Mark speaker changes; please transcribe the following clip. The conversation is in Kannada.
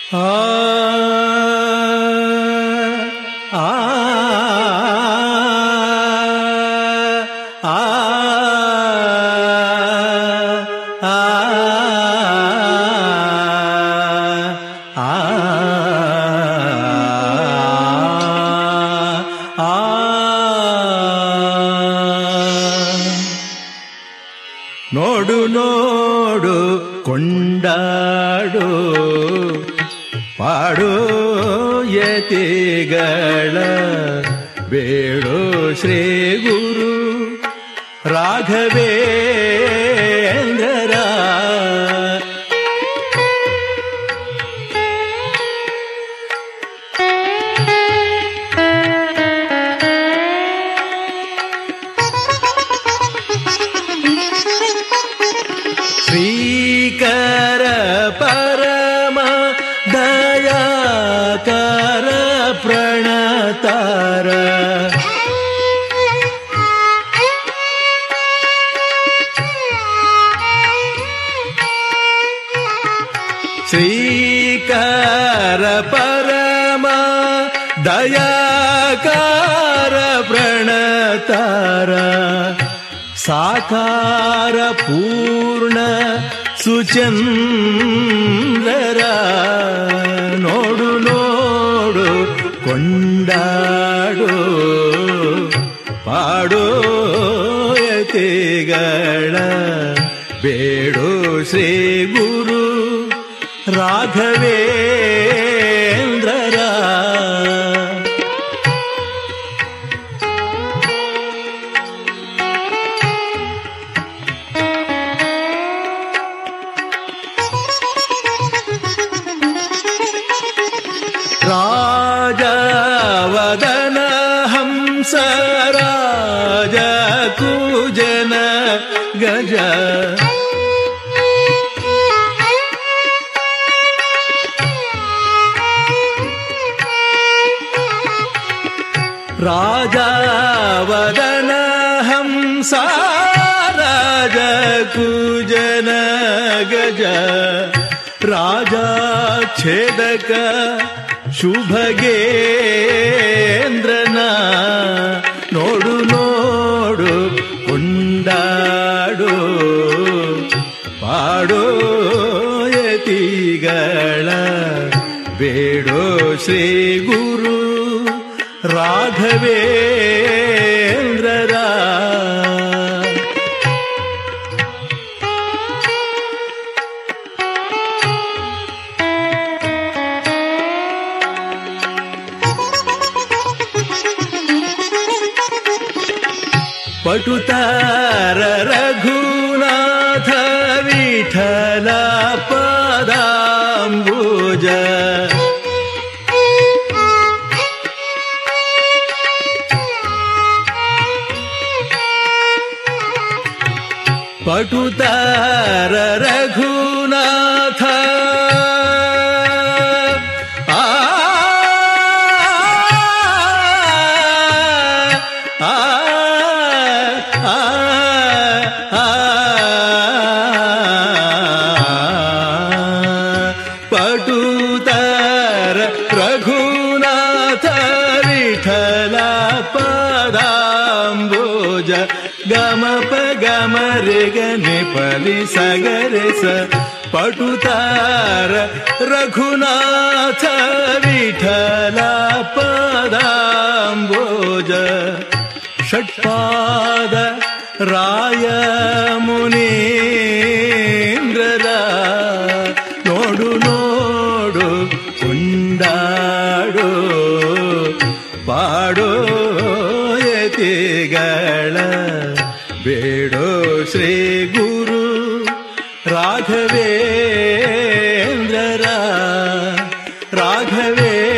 Speaker 1: ಆ ಆ ಆ ನೋಡು ನೋಡು ಕೊಂಡಾಡು ಪಾಡು ಯತಿಗಳ ಬೇಡೋ ಶ್ರೀ ಗುರು ರಾಘವೇಂದ್ರ ಶ್ರೀಕರ ಪರಮ ದಯಾಕರ ಪ್ರಣತಾರ ಶ್ರೀಕರ ಪರಮ ದಯಾಕಾರ ಪ್ರಣತಾರ ಸಾಕಾರ ಪೂರ್ಣ ಸುಚಂದರ ನೋಡು ನೋಡು ಕೊಂಡಾಡು ಪಾಡೋ ಯತಿಗಳ ಬೇಡೋ ಶ್ರೀ ಗುರು ರಾಘವೇಂದ್ರರ ರಾಜವದನ ಹಂಸ ರಾಜ ಕೂಜನ ಗಜ ರಾಜವದನ ಹಂಸ ರಾಜ ಕೂಜನ ಗಜ ರಾಜ ಛೇದಕ ಶುಭಗೇಂದ್ರನ ನೋಡು ನೋಡು ಕೊಂಡಾಡು ಪಾಡೋ ಯತಿಗಳ ಬೇಡೋ ಶ್ರೀ ಗುರು ರಾಘವೇಂದ್ರರ ಪಟುತಾರ ರಘುನಾಥ ವಿಠಲ ಪದಾಂಬುಜ ಪಟುತಾರ ರಘುನಾಥ ಆ ಆ ಆ ಪಟುತರ ರಘುನಾಥ ವಿಠಲ ಪದಾಂಬುಜ ಗಮಪ ಗಮರೆ ಗನೆ ಪಲಿ ಸಗರೆ ಸ ಪಟುತಾರ ರಘುನಾಥ ವಿಠಲ ಪದಾಂಬುಜ ಷಟ್ಪಾದ ರಾಯ ಮುನೀಂದ್ರರ ನೋಡು ನೋಡು ಕೊಂಡಾಡು ಪಾಡೋ ಯತಿಗಳ ಬೇಡೋ ಶ್ರೀ ಗುರು ರಾಘವೇಂದ್ರರ ರಾಘವೇ